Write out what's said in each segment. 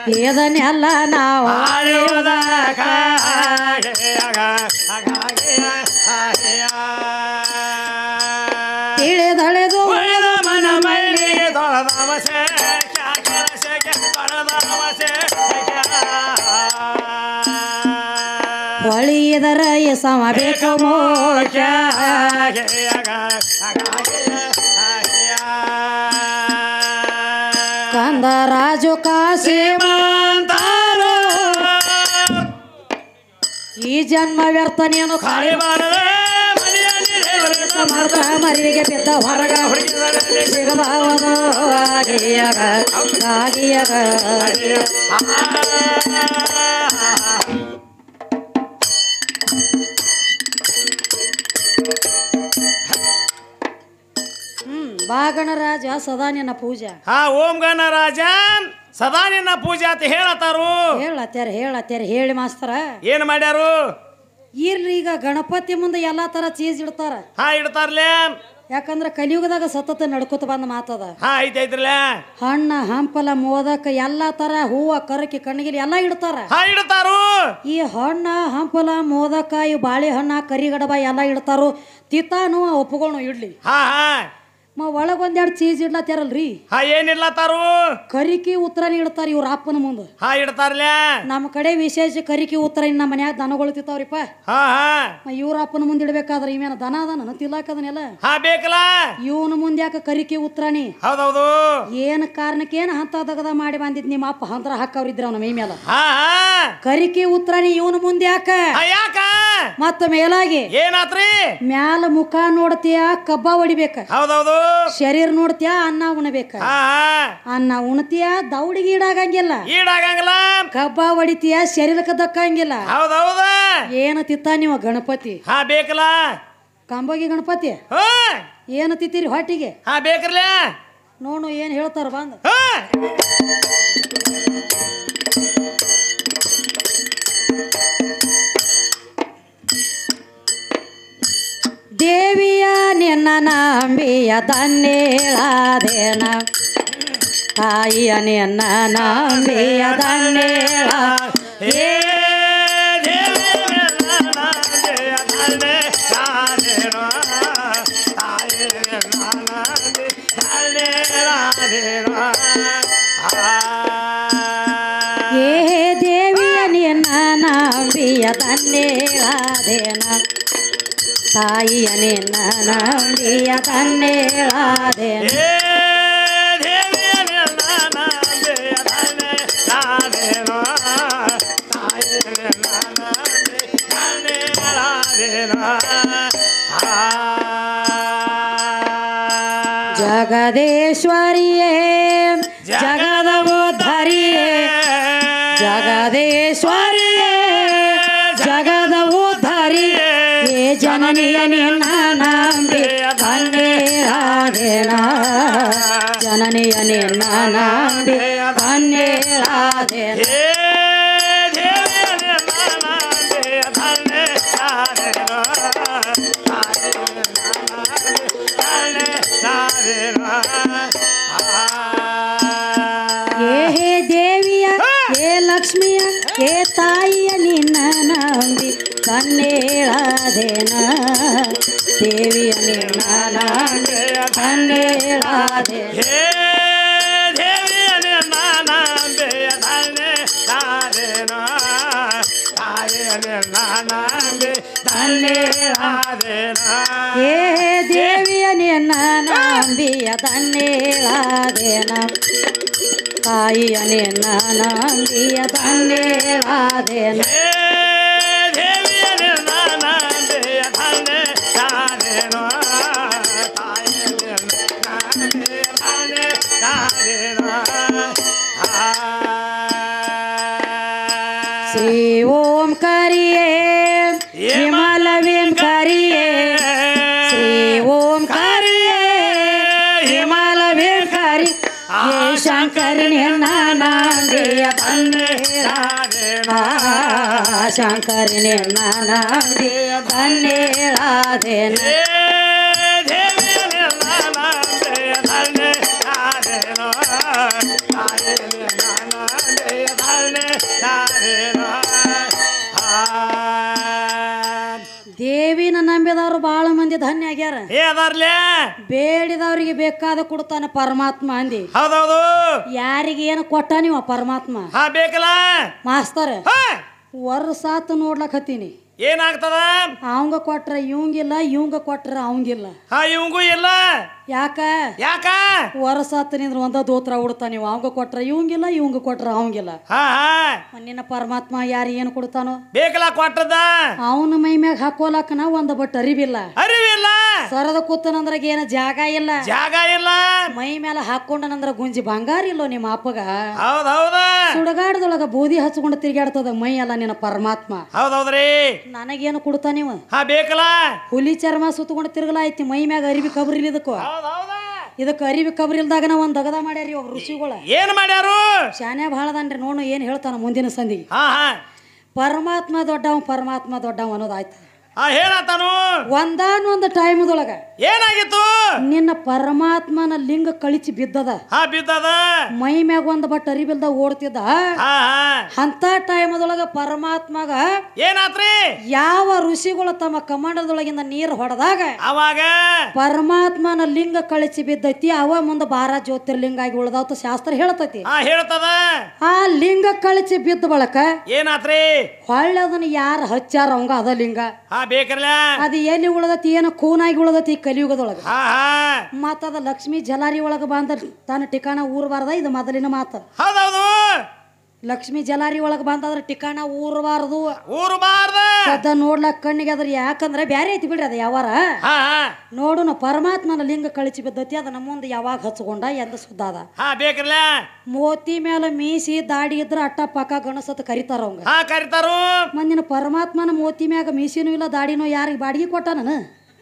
ಇದನ್ನೆಲ್ಲ ನಾವು ಆಳುವುದಕ ತಿಳಿದಳೆದು ಉಳಿದ ಮನ ಮೈಲಿಗೆ ತೊಳೆದವಸೆ ಕೆಲಸಕ್ಕೆ ತೊಳೆದವಸೆ ಹೊಳಿದರ ಸಮ ಬೇಕು ಮೋಕ್ಷ ಕಂದ ರಾಜು ಕಾಶಿ ಈ ಜನ್ಮ ವ್ಯರ್ಥ ನೀನು ಖಾಲಿ ಮರ್ತ ಮರಿವಿಗೆ ಬಿದ್ದ ಹೊರಗ ಸಿಗಬಾವದು ಆಗಿಯಗ ಆಗಿಯಗ ಹ್ಮ್ ಬಾಗಣರಾಜ ಸದಾ ನಿನ್ನ ಪೂಜಾ ಹಾ ಓಂ ಗಣರಾಜ ಸದಾ ನಿನ್ನ ಪೂಜೆ ಅಂತ ಹೇಳತ್ತಾರು ಹೇಳತ್ಯಾರ ಹೇಳತ್ಯಾರ ಹೇಳಿ ಮಾಸ್ತರ ಏನ್ ಮಾಡ್ಯಾರು ಇರ್ಲಿ ಈಗ ಗಣಪತಿ ಮುಂದೆ ಎಲ್ಲಾ ತರ ಚೀಸ್ ಇಡ್ತಾರ ಹಾ ಇಡ್ತಾರ್ಲೆ ಯಾಕಂದ್ರ ಕಲಿಯುಗದಾಗ ಸತತ ನಡ್ಕೊತ ಬಂದ ಮಾತದ ಹಾ ಐತೈತ್ರಲೆ ಹಣ್ಣ ಹಂಪಲ ಮೋದಕ ಎಲ್ಲಾ ತರ ಹೂವ ಕರಕಿ ಕಣ್ಣಿಗಿಲಿ ಎಲ್ಲಾ ಇಡ್ತಾರ ಹಾ ಇಡ್ತಾರು ಈ ಹಣ್ಣ ಹಂಪಲ ಮೋದಕ ಈ ಬಾಳೆಹಣ್ಣ ಕರಿಗಡಬ ಎಲ್ಲಾ ಇಡ್ತಾರು ತಿತ್ತಾನು ಒಪ್ಪುಗಳು ಇಡ್ಲಿ ಹಾ ಹಾ ಮ ಒಳಗ್ ಒಂದೆರಡು ಚೀಸ್ ಇಡ್ಲತ್ತಾರಲ್ರಿ ಹಾ ಏನಿಲ್ಲತ್ತಾರು ಕರಿಕಿ ಉತ್ತರನ ಇಡ್ತಾರ ಇವ್ರ ಅಪ್ಪನ ಮುಂದೆ ಹಾ ಇಡ್ತಾರ್ಲೆ ನಮ್ಮ ಕಡೆ ವಿಶೇಷ ಕರಿಕಿ ಉತ್ತರ ಇನ್ನು ನಮ್ಮ ಮನ್ಯಾಗ ದನಗಳು ತಿಂತಾವ್ರಿಪ್ಪ ಹಾ ಹಾ ಇವ್ರ ಅಪ್ಪನ ಮುಂದೆ ಇಡ್ಬೇಕಾದ್ರೆ ಇವೇನ ದನ ಅದಾನ ತಿಲ್ಲಾಕದನೆಲ್ಲ ಹಾ ಬೇಕಲ್ಲ ಇವನ ಮುಂದೆ ಯಾಕೆ ಕರಿಕಿ ಉತ್ತರಾಣಿ ಹೌದೌದು ಏನ್ ಕಾರಣಕ್ಕೆ ಏನ್ ಹಂತ ದಗದ ಮಾಡಿ ಬಂದಿದ್ ನಿಮ್ಮ ಅಪ್ಪ ಹಂತ್ರ ಹಾಕವ್ರಿದ್ರ ಅವನ ಮೈ ಮೇಲೆ ಹಾ ಹಾ ಕರಿಕಿ ಉತ್ತರಾಣಿ ಇವನ ಮುಂದೆ ಯಾಕ ಹಾ, ಯಾಕ ಮತ್ತ ಮೇಲಾಗಿ ಏನಾತ್ರಿ ಮ್ಯಾಲ ಮುಖ ನೋಡ್ತೀಯ ಕಬ್ಬ ಹೊಡಿಬೇಕ ಹೌದೌದು ಶರೀರ ನೋಡ್ತೀಯ ಅನ್ನ ಉಣಬೇಕ ಹಾ ಹಾ ಅನ್ನ ಉಣ್ತೀಯ ದೌಡಿಗೆ ಈಡಾಗಂಗಿಲ್ಲ ಈಡಾಗಂಗಿಲ್ಲ ಕಬ್ಬ ಹೊಡಿತೀಯ ಶರೀರಕ್ಕೆ ದಕ್ಕಂಗಿಲ್ಲ ಹೌದೌದ ಏನ ತಿತ್ತ ನೀವು ಗಣಪತಿ ಹಾ ಬೇಕಲ್ಲ ಕಂಬೋಗಿ ಗಣಪತಿ ಹಾ ಏನ ತಿತ್ತೀರಿ ಹೊಟ್ಟಿಗೆ ಹಾ ಬೇಕ್ರಲ್ಲ ನೋಡು ಏನ್ ಹೇಳ್ತಾರ ಬಂದ ಹಾ ದೇವಿಯ ನಿನ್ನ ನಂಬಿಯ ತನ್ನೇಳಾದೇನ ತಾಯಿಯ ನಿನ್ನ ನಂಬಿಯ ತನ್ನೇಳ ಹೇ ದೇವಿ ನನ್ನ ಜಯ ಧನ್ಯ ರಾಧೇನೋ. ತಾಯಿ ನನ್ನ ಧನ್ಯ ರಾಧೇನೋ. ಆ. ಏ ದೇವಿಯ ನಿನ್ನ ನಂಬಿಯ ತನ್ನೇಳಾದೇನ ತಾಯಿಯ ನಿನ್ನ ನಂಬಿಯ ತನ್ನೇಳಾದೇನ ಹೇ ದೇವಿ ನನ್ನ ಜಯ ಧನ್ಯ ರಾಧೇನೋ. ತಾಯಿ ನನ್ನ ಧನ್ಯ ರಾಧೇನೋ. ಆ. ಜಗದೇಶ್ವರಿಯೇ ಜಗದ ಉದ್ಧರಿಯೇ ಜಗದೇಶ್ವರಿಯೇ ಜಗದ ಉದ್ಧರಿಯೇ ಏ ಜನನಿಯ ನಿನ್ನ ನಂಬಿ ಧನ್ಯರಾಧೇನ ಜನನಿಯ ನಿನ್ನ ನಂಬಿ ಧನ್ಯರಾಧೇನ ಹೇ ದೇವಿ ನನ್ನ ಜಯ ಧನ್ಯ ರಾಧೇನೋ. ತಾಯಿ ನನ್ನ ಧನ್ಯ ರಾಧೇನೋ. ಏ ಹೇ ದೇವಿಯ ಏ ಲಕ್ಷ್ಮಿಯ ಏ ತಾಯಿಯ ನಿನ್ನ ನಂಬಿ ಧನ್ಯರಾಧೇನ ದೇವಿಯ ನಿನ್ನ ನಂಬಿ ಧನ್ಯರಾಧೇನ ಹೇ ದೇವಿ ನನ್ನ ಜಯ ಧನ್ಯ ರಾಧೇನೋ. ತಾಯಿ ನನ್ನ ಧನ್ಯ ರಾಧೇನೋ. ಏ ದೇವಿಯ ನಿನ್ನ ನಂಬಿಯ ಧನ್ಯರಾಧೇನ ತಾಯಿಯ ನಿನ್ನ ನಂಬಿಯ ಧನ್ಯರಾಧೇನ ಹೇ ದೇವಿ ನನ್ನ ಜಯ ಧನ್ಯ ರಾಧೇನೋ. ತಾಯಿ ನನ್ನ ಧನ್ಯ ರಾಧೇನೋ. ಆ. ಶ್ರೀ ಓಂ ಕರಿಯೇ ಹಿಮಲವಿಂ ಕರಿಯೇ ಶ್ರೀ ಓಂ ಕರಿಯೇ ಹಿಮಲವಿಂ ಕರಿ ಏ ಶಂಕರ ನಿನ್ನ ನಂಬಿಯ ಧನ್ಯರಾಧೇನ ಶಂಕರ ನಿನ್ನ ನಂಬಿಯ ಧನ್ಯರಾಧೇನ ಹೇ ದೇವಿ ನನ್ನ ಜಯ ಧನ್ಯ ರಾಧೇನೋ. ತಾಯಿ ನನ್ನ ಜಯ ನಾನೇನೋ ಆ. ದೇವಿನ ನಂಬಿದವರು ಬಾಳ ಮಂದಿ ಧನ್ಯ ಆಗ್ಯಾರ ಏ ಅದಾರ್ಲೆ ಬೇಡಿದವ್ರಿಗೆ ಬೇಕಾದ ಕೊಡ್ತಾನೆ ಪರಮಾತ್ಮ ಅಂದಿ ಹೌದೌದು ಯಾರಿಗೆ ಏನು ಕೊಟ್ಟ ನೀವು ಪರಮಾತ್ಮ ಹಾ ಬೇಕಲ್ಲ ಮಾಸ್ತರ್ ಹಾ ವರ್ಷಾತ್ ನೋಡ್ಲಕ್ ಹತ್ತೀನಿ ಏನಾಗ್ತದ ಅವಂಗ ಕೊಟ್ರ ಇವಂಗಿಲ್ಲ ಇವಂಗ ಕೊಟ್ರ ಅವಂಗಿಲ್ಲ ಹಾ ಇವಂಗೂ ಇಲ್ಲ ಯಾಕ ಯಾಕ ವರ್ಷಾತ್ ನಿಂದ್ರ ಒಂದ ದೋತ್ರ ಉಡ್ತಾನ ನೀವು ಅವಂಗ ಕೊಟ್ರ ಇವಂಗಿಲ್ಲ ಇವಂಗ ಕೊಟ್ರ ಅವಂಗಿಲ್ಲ ಹಾ ಹಾ ನಿನ್ನ ಪರಮಾತ್ಮ ಯಾರು ಏನು ಕೊಡ್ತಾನೋ ಬೇಕಲ್ಲ ಕೊಟ್ಟದ ಅವನ ಮೈ ಮ್ಯಾಗ ಹಾಕೋಲಕ್ಕನ ಒಂದ್ ಬಟ್ ಅರಿವಿಲ್ಲ ಅರಿವಿಲ್ಲ ಸರದ ಕೂತನಂದ್ರ ಏನ ಜಾಗ ಇಲ್ಲ ಜಾಗ ಇಲ್ಲ ಮೈ ಮೇಲೆ ಹಾಕೊಂಡನಂದ್ರ ಗುಂಜಿ ಬಂಗಾರ ಇಲ್ಲೋ ನಿಮ್ಮ ಅಪ್ಪಗ ಹೌದ್ ಹೌದ ಸುಡಗಾಡದೊಳಗ ಬೂದಿ ಹಚ್ಕೊಂಡು ತಿರ್ಗಾಡ್ತದ ಮೈ ಎಲ್ಲ ನಿನ್ನ ಪರಮಾತ್ಮ ಹೌದೌದ್ರಿ ನನಗೇನು ಕೊಡ್ತಾನ ನೀವು ಹಾ ಬೇಕಲ್ಲ ಹುಲಿ ಚರ್ಮ ಸುತ್ತಕೊಂಡು ತಿರ್ಗಲಾಯ್ತಿ ಮೈ ಮ್ಯಾಗ ಅರಿವಿ ಕಬ್ರಿಲ್ ಇದಕ್ಕೂ ಹೌದ್ ಹೌದ ಇದಕ್ಕೆ ಅರಿವಿ ಕಬ್ರಿಲ್ದಾಗನ ಒಂದ್ ದಗದ ಮಾಡ್ಯಾರಿ ಒಬ್ಬ ಋಷಿಗಳ ಏನ್ ಮಾಡ್ಯಾರು ಶಾನ್ಯ ಭಾಳದನ್ರಿ ನೋಡು ಏನು ಹೇಳ್ತಾನ ಮುಂದಿನ ಸಂದಿಗೆ ಹಾ ಹಾ ಪರಮಾತ್ಮ ದೊಡ್ಡವ ಪರಮಾತ್ಮ ದೊಡ್ಡವ ಅನ್ನೋದಾಯ್ತು ಹಾ ಹೇಳತ್ತಾನು ಒಂದಾನೊಂದು ಟೈಮ್ದೊಳಗ ಏನಾಗಿತ್ತು ನಿನ್ನ ಪರಮಾತ್ಮನ ಲಿಂಗ ಕಳಿಸಿ ಬಿದ್ದದ ಹಾ ಬಿದ್ದದ ಮೈ ಮ್ಯಾಗ ಒಂದು ಬಟ್ ಅರಿವಿಲ್ದ ಓಡ್ತಿದ್ದ ಹಾ ಹಾ ಅಂತ ಟೈಮದೊಳಗ ಪರಮಾತ್ಮಗ ಏನಾತ್ರಿ ಯಾವ ಋಷಿಗಳು ತಮ್ಮ ಕಮಂಡದೊಳಗಿಂದ ನೀರು ಹೊಡೆದಾಗ ಅವಾಗ ಪರಮಾತ್ಮನ ಲಿಂಗ ಕಳಿಸಿ ಬಿದ್ದೈತಿ ಅವ ಮುಂದೆ ಬಾರ ಜ್ಯೋತಿರ್ಲಿಂಗ ಆಗಿ ಉಳ್ದಾವತ್ತ ಶಾಸ್ತ್ರ ಹೇಳ್ತೈತಿ ಹಾ ಹೇಳ್ತದ ಆ ಲಿಂಗ ಕಳಿಸಿ ಬಿದ್ದ ಬಳಕ ಏನಾತ್ರಿ ಹೊಳ್ಳಿ ಅದನ್ನ ಯಾರು ಹಚ್ಚಾರ ಅವಂಗ ಅದ ಲಿಂಗ ಹಾ ಬೇಕರ್ಲ ಅದು ಎಲ್ಲಿ ಉಳ್ದತಿ ಏನೋ ಕೂನಾಗಿ ಉಳ್ದತಿ ಕಲಿಯುಗದೊಳಗ ಹಾ ಹಾ ಮತ್ತ ಅದ ಲಕ್ಷ್ಮಿ ಜಲಾರಿ ಒಳಗ ಬಂದ ತನ್ನ ಟಿಕಾಣ ಊರ್ಬಾರ್ದ ಇದು ಮೊದಲಿನ ಮಾತು ಹೌದೌದು ಲಕ್ಷ್ಮಿ ಜಲಾರಿ ಒಳಗ ಬಂದದ್ರ ಟಿಕಾಣ ಊರ್ಬಾರ್ದು ಊರು ಬಾರ್ದ ಸದ್ದ ನೋಡ್ಲಕ್ ಕಣ್ಣಿಗೆ ಅದ್ರ ಯಾಕಂದ್ರೆ ಬ್ಯಾರೆ ಐತಿ ಬಿಡ್ರಿ ಅದ ಯಾವಾರ ಹಾ ಹಾ ನೋಡುನ ಪರಮಾತ್ಮನ ಲಿಂಗ ಕಳಿಸಿ ಬಿದ್ದತಿ ಅದ ನಮ್ಮ ಮುಂದೆ ಯಾವಾಗ ಹಚ್ಕೊಂಡ ಎಂದ ಸುದ್ದ ಅದ ಹಾ ಬೇಕರ್ಲ ಮೋತಿ ಮೇಲೆ ಮೀಸಿ ದಾಡಿ ಇದ್ರ ಅಟ್ಟ ಪಕ್ಕ ಗಣಸತ್ ಕರಿತಾರ ಅವಂಗ ಹಾ ಕರಿತಾರು ಮಂದಿನ ಪರಮಾತ್ಮನ ಮೋತಿ ಮ್ಯಾಗ ಮೀಸಿನೂ ಇಲ್ಲ ದಾಡಿನೂ ಯಾರಿಗೆ ಬಾಡಿಗೆ ಕೊಟ್ಟಾನ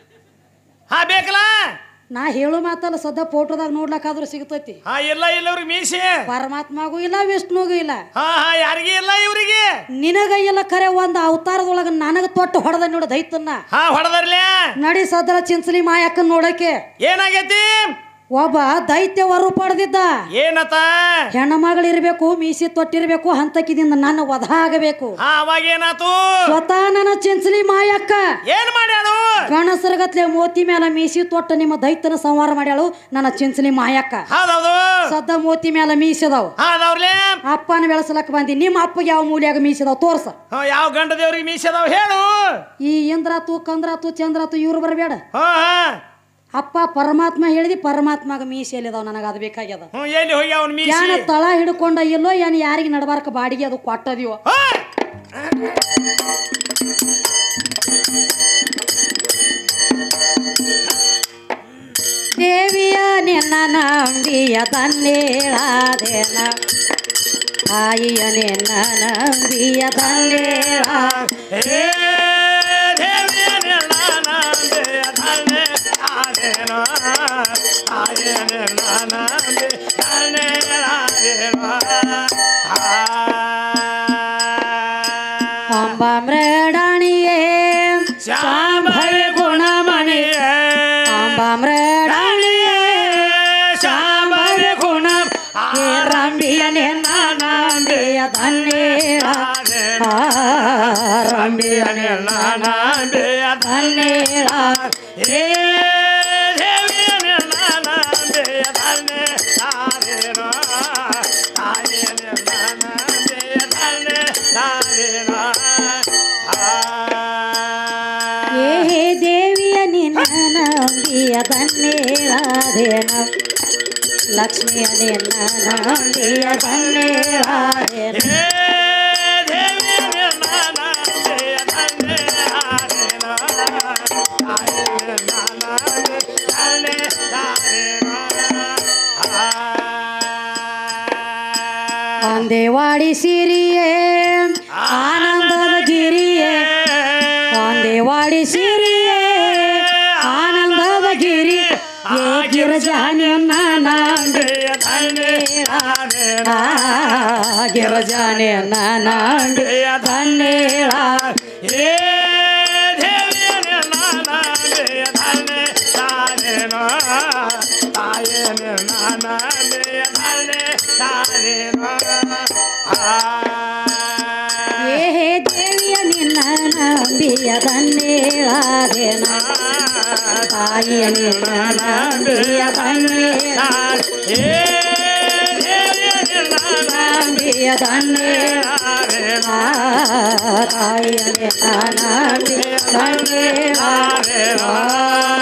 ಹಾ ಬೇಕಲ್ಲ ನಾ ಹೇಳು ಮಾತಲ್ಲ ಸದ್ದ ಫೋಟೋದಾಗ ನೋಡ್ಲಕ್ಕಾದ್ರೂ ಸಿಗ್ತೈತಿ ಹಾ ಇಲ್ಲ ಇಲ್ಲ ಇವ್ರಿಗೆ ಮೀಸಿ ಪರಮಾತ್ಮಗೂ ಇಲ್ಲ ವಿಷ್ಣುಗೂ ಇಲ್ಲ ಹಾ ಹಾ ಯಾರಿಗೆ ಇಲ್ಲ ಇವ್ರಿಗೆ ನಿನಗ ಇಲ್ಲ ಖರೆ ಒಂದು ಅವತಾರದೊಳಗ ನನಗ ತೊಟ್ಟು ಹೊಡೆದ ನೋಡ ದೈತನ್ನ ಹಾ ಹೊಡೆದರ್ಲೆ ನಡಿ ಸದ್ರ ಚಿನ್ಸಲಿ ಮಾಯಕ್ಕನ್ ನೋಡಕ್ಕೆ ಏನಾಗೈತಿ ಒಬ್ಬ ದೈತ್ಯ ವರು ಪಡೆದಿದ್ದ ಏನತ ಹೆಣ್ಣ ಮಗಳಿರ್ಬೇಕು ಮೀಸಿ ತೊಟ್ಟಿರ್ಬೇಕು ಹಂತಕಿದಿಂದ ನನ್ನ ವಧ ಆಗಬೇಕು ಹಾ ಅವಾಗ ಏನಾತು ಸ್ವತಃ ನನ್ನ ಚಿನ್ಸಲಿ ಮಾಯಕ್ಕ ಏನ್ ಮಾಡ್ಯಾಳು ಗಣಸರಗತ್ಲೆ ಮೋತಿ ಮೇಲೆ ಮೀಸಿ ತೊಟ್ಟ ನಿಮ್ಮ ದೈತ್ಯನ ಸಂಹಾರ ಮಾಡ್ಯಾಳು ನನ್ನ ಚಿನ್ಸಲಿ ಮಾಯಕ್ಕ ಹೌದೌದು ಸದ್ದ ಮೋತಿ ಮೇಲೆ ಮೀಸದವ್ ಹಾ ಅದಾವ್ರಲೆ ಅಪ್ಪನ ಬೆಳೆಸಲಕ್ಕ ಬಂದಿ ನಿಮ್ಮ ಅಪ್ಪಗೆ ಯಾವ ಮೂಲ್ಯಾಗ ಮೀಸದವ್ ತೋರ್ಸ ಹಾ ಯಾವ ಗಂಡ ದೇವ್ರಿಗೆ ಮೀಸಿ ಅದಾವ ಹೇಳು ಈ ಇಂದ್ರಾತು ಕಂದ್ರಾತು ಚಂದ್ರಾತು ಇವ್ರು ಬರಬೇಡ ಹಾ ಹಾ ಅಪ್ಪ ಪರಮಾತ್ಮ ಹೇಳಿದಿ ಪರಮಾತ್ಮಗ ಮೀಸೆಯಲ್ಲಿ ಅದಾವ ನನಗೆ ಅದು ಬೇಕಾಗ್ಯದ ಹ್ಞೂ ಎಲ್ಲಿ ಹೋಗಿ ಅವ್ನ ಮೀಸಿ ಯಾನ ತಳ ಹಿಡ್ಕೊಂಡ ಇಲ್ಲೋ ಏನ್ ಯಾರಿಗೆ ನಡಬಾರ್ಕ ಬಾಡಿಗೆ ಅದು ಕೊಟ್ಟದಿವೋ ಹಾ ದೇವಿಯ ನಿನ್ನ ನಂಬಿಯ ತನ್ನೇಳಾದೇನ ತಾಯಿಯ ನಿನ್ನ ನಂಬಿಯ ತನ್ನೇಳ ಹೇ ದೇವಿಯನೆ ನಾನಂದೆ ಧನೆ ಆದೇನೋ ಆಯನೆ ನಾನಂದೆ ಧನೆ ಆದೇನೋ ಆ ಅಂಬ ಮೃಡಾಣಿಯೇ ಶಾಂಭೈ ಗುಣಮಣಿಯೇ ಅಂಬ ಮೃಡಾಣಿಯೇ ಶಾಂಭೈ ಗುಣ ಹೇ ರಂಬಿಯ ನಿನ್ನ ನಂಬಿಯ ತನ್ನೇಳ ಆ, ರಂಬಿಯ ನಿನ್ನ ತನ್ನೇಳ ಏ ದೇವಿಯ ನಿನ್ನ ನಂಬಿಯ ತನ್ನೇಳಾದೇನ ಲಕ್ಷ್ಮಿಯ ನಿನ್ನ ನಂಬಿಯ ತನ್ನೇಳಾದೇನ ಅಂದೇವಾಡಿ ಸಿರಿಯೇ ಆನಂದದ ಗಿರಿಯೇ ಅಂದೇವಾಡಿ ಸಿರಿಯೇ ಆನಂದದ ಗಿರಿ ಏ ಗಿರಜಾನಿಯನ್ನ ನಾಂದೆ ಆ ಗಿರಜಾನಿಯನ್ನ ನಾಂದೆ ತನ್ನೇಳ ಏ ದೇವಿಯನೆ ನಾನಾದೆ ಧನೆ ತಾನೇನೋ ತಾಯೇನೆ ನಾನಾದೆ ಧನೆ ತಾನೇನೋ ಆ ದನ್ನೇಳಾದೇನ ತಾಯಿಯ ನಂಬಿಯ ದನ್ನೇಳ ನಂಬಿಯ ದನ್ನೇಳ ತಾಯಿಯ ನಂಬಿಯ ದನ್ನೇಳ